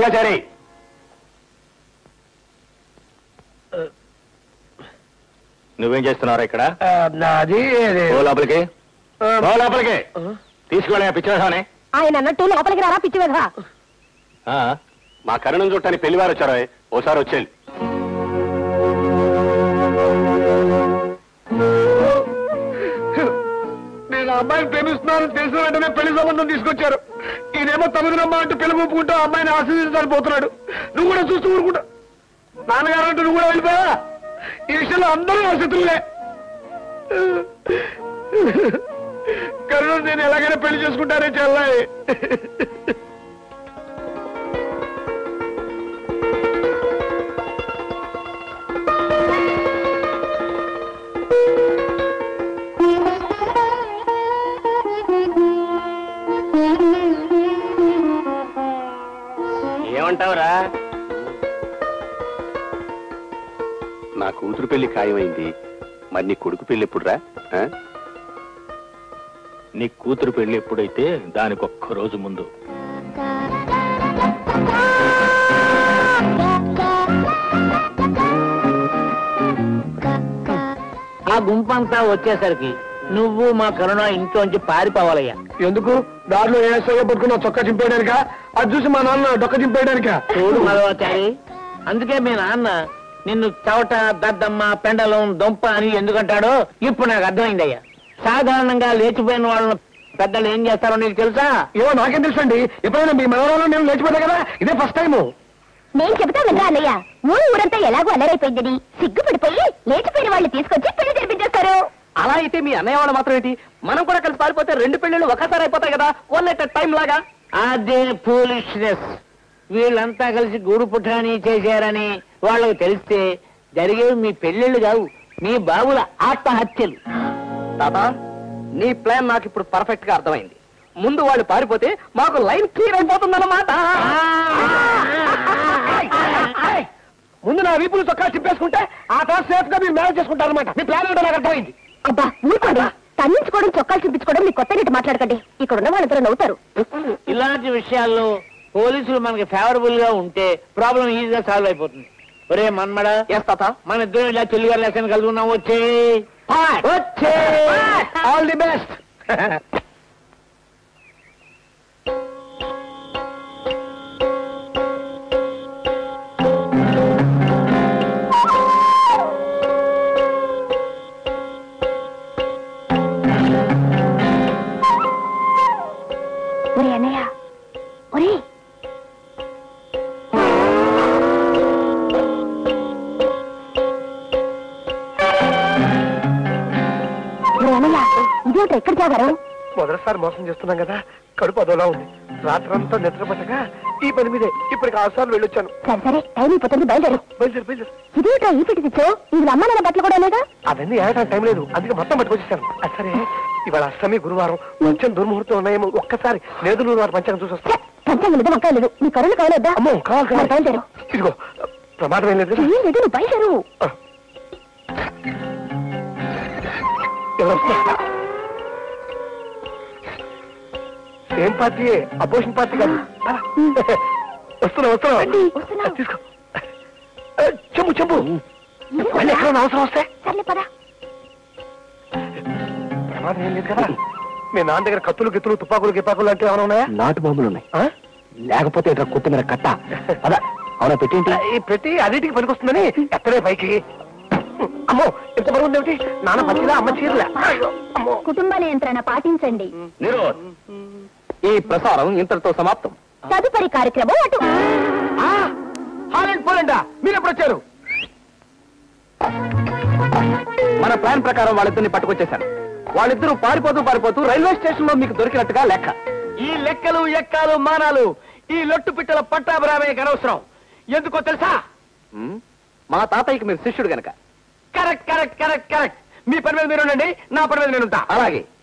రంగాచారి నువ్వేం చేస్తున్నారా ఇక్కడ నాది ఓ లోపలికి ఓ లోపలికి తీసుకువెళ్ళా పిచ్చేసానే ఆయన అన్నట్టు లోపలికి రారా పిచ్చి వెధవా మా కరుణం చుట్టానికి పెళ్లివారు వచ్చారో ఓసారి వచ్చేది నేను ఆ అమ్మాయిని ప్రేమిస్తున్నానని తెలిసిన వెంటనే పెళ్లి సంబంధం తీసుకొచ్చారు ఈయనేమో తమిళనమ్మ అంటూ పెళ్లి ఒప్పుకుంటూ ఆ అమ్మాయిని ఆశీర్వదించాలని పోతున్నాడు నువ్వు కూడా చూస్తూ ఊరుకుంటా నాన్నగారు అంటూ నువ్వు కూడా వెళ్ళిపోయా ఈ విషయంలో అందరూ నా శత్రువులే కరుణ నేను ఎలాగైనా పెళ్లి చేసుకుంటానే చెల్లాయి ఏమంటావురా నా కూతురు పెళ్లి ఖాయమైంది మరి నీ కొడుకు పెళ్లి ఎప్పుడురా ఆ? నీ కూతురు పెళ్లి ఎప్పుడైతే దానికి ఒక్క రోజు ముందు ఆ గుంపంతా వచ్చేసరికి నువ్వు మా కరుణ ఇంట్లోంచి పారిపోవాలయ్యా ఎందుకు దారిలో ఏ సోయ పట్టుకున్నా చొక్కా చింపేయడానిక అది చూసి మా నాన్న డొక్క చింపేయడానిక చూడు మదవాచారి అందుకే మీ నాన్న నిన్ను చవట దద్దమ్మ పెండలం దొంప అని ఎందుకంటాడో ఇప్పుడు నాకు అర్థమైందయ్యా సాధారణంగా లేచిపోయిన వాళ్ళని పెద్దలు ఏం చేస్తారో నీకు తెలుసా ఏమో నాకేం తెలుసండి ఎప్పుడైనా మీ మనవరంలో నేను లేచిపోతా కదా ఇదే ఫస్ట్ టైము నేను చెబుతా వినరా అన్నయ్య ఊరు ఊరంతా ఎలాగో అల్లరైపోయిందని సిగ్గుపడిపోయి లేచిపోయిన వాళ్ళు తీసుకొచ్చి పెళ్లి జరిపించేస్తారు అలా అయితే మీ అన్నయ్య వాళ్ళు మాత్రం ఏంటి మనం కూడా కలిసి పారిపోతే రెండు పెళ్లిళ్ళు ఒకసారి అయిపోతాయి కదా వన్ ఎట్ టైం లాగా అదే ఫూలిష్నెస్ వీళ్ళంతా కలిసి గూడు పుట్టాని చేశారని వాళ్ళకి తెలిస్తే జరిగేవి మీ పెళ్లిళ్ళు కావు మీ బాబుల ఆత్మహత్యలు తాత నీ ప్లాన్ నాకు ఇప్పుడు పర్ఫెక్ట్ గా అర్థమైంది ముందు వాళ్ళు పారిపోతే మాకు లైన్ క్లియర్ అయిపోతుందన్నమాట ముందు నా వీపులు చొక్కా చింపేసుకుంటే ఆ తర్వాత సేఫ్ గా మీరు మేనేజ్ చేసుకుంటారనమాట మీ ప్లాన్ ఏంటో నాకు అర్థమైంది అబ్బా ఊరుకోండి తన్నించుకోవడం చొక్కాలు చూపించుకోవడం మీకు కొత్త నీటి మాట్లాడకండి ఇక్కడ ఉన్న వాళ్ళందరూ నవ్వుతారు ఇలాంటి విషయాల్లో పోలీసులు మనకి ఫేవరబుల్ గా ఉంటే ప్రాబ్లం ఈజీగా సాల్వ్ అయిపోతుంది ఒరే మన్మడ మన ఇద్దరం ఇలా చెల్లిగారు లెక్కన కలుగున్నాం వచ్చే వచ్చే ఆల్ ది బెస్ట్ ఒరే అన్నయ్య ఒరే ఒరే అన్నయ్య ఇదేమిటో ఎక్కడ జాగారు మొదటిసారి మోసం చేస్తున్నాం కదా కడుపు అదోలా ఉంది రాత్రంతా నిద్రపట్టగా ఈ పని మీదే ఇప్పటికి ఆరు సార్లు వెళ్ళొచ్చాను సరే సరే టైం అయిపోతుంది బయలుదేరు బయలుదేరి బయలుదేరి ఇదేమిటో ఈ పెట్టి తెచ్చావు ఇది అమ్మ నాన్న బట్టలు కూడా లేగా అవన్నీ ఏడటానికి టైం లేదు అందుకే మొత్తం పట్టుకొచ్చేసాను అది సరే ఇవాళ అష్టమి గురువారం మంచం దుర్ముహూర్తం ఉన్నాయేమో ఒక్కసారి లేదు వారు పంచాంగం చూసి వస్తా పంచాంగం లేదు వంకాయ లేదు నీ కరుణ కాయలేద్దా అమ్మో కావాలి మరి కావాలి బయలుదేరు ఇదిగో ప్రమాదం ఏం లేదు కదా? ఏం లేదు నువ్వు బయలుదేరు ఆ. ఎవరు వస్తున్నారు? ఏం పార్టీ అపోజిషన్ పార్టీ కాదు వస్తున్నా వస్తున్నా వస్తున్నా. తీసుకో ఏ, చెంపు చెంపు మళ్ళీ ఎక్కడ అవసరం వస్తే సర్లే పదా ప్రమాదం ఏం లేదు కదా మీ నాన్న దగ్గర కత్తులు గిత్తులు తుపాకులు గిపాకులు లాంటివి ఏమైనా ఉన్నాయా నాటు బాంబులు ఉన్నాయి ఆ? లేకపోతే ఇట్లా కొత్తిమీర కట్ట అదా అవునా పెట్టేంటి ఈ పెట్టి అన్నిటికి పనికొస్తుందని ఎత్తడే పైకి అమ్మో ఎంత బరువు ఉంది ఏమిటి నాన్న పచ్చిలా అమ్మ చీరలే అయ్యో, అమ్మో కుటుంబ నియంత్రణ పాటించండి నిరోధ్ ఈ ప్రసారం ఇంతటితో సమాప్తం తదుపరి కార్యక్రమం అటు హాలండ్ పోలండా మీరు ఎప్పుడు వచ్చారు మన ప్లాన్ ప్రకారం వాళ్ళిద్దరిని పట్టుకొచ్చేశాను వాళ్ళిద్దరూ పారిపోతూ పారిపోతూ రైల్వే స్టేషన్ లో మీకు దొరికినట్టుగా లెక్క ఈ లెక్కలు ఎక్కాలు మానాలు ఈ లొట్టు పిట్టల పట్టాభిరామయ్యకి అనవసరం ఎందుకో తెలుసా ఉమ్, మా తాతయ్యకి మీరు శిష్యుడు గనక కరెక్ట్ కరెక్ట్ కరెక్ట్ కరెక్ట్ మీ పని మీద మీరు ఉండండి నా పని మీద నేను ఉంటా అలాగే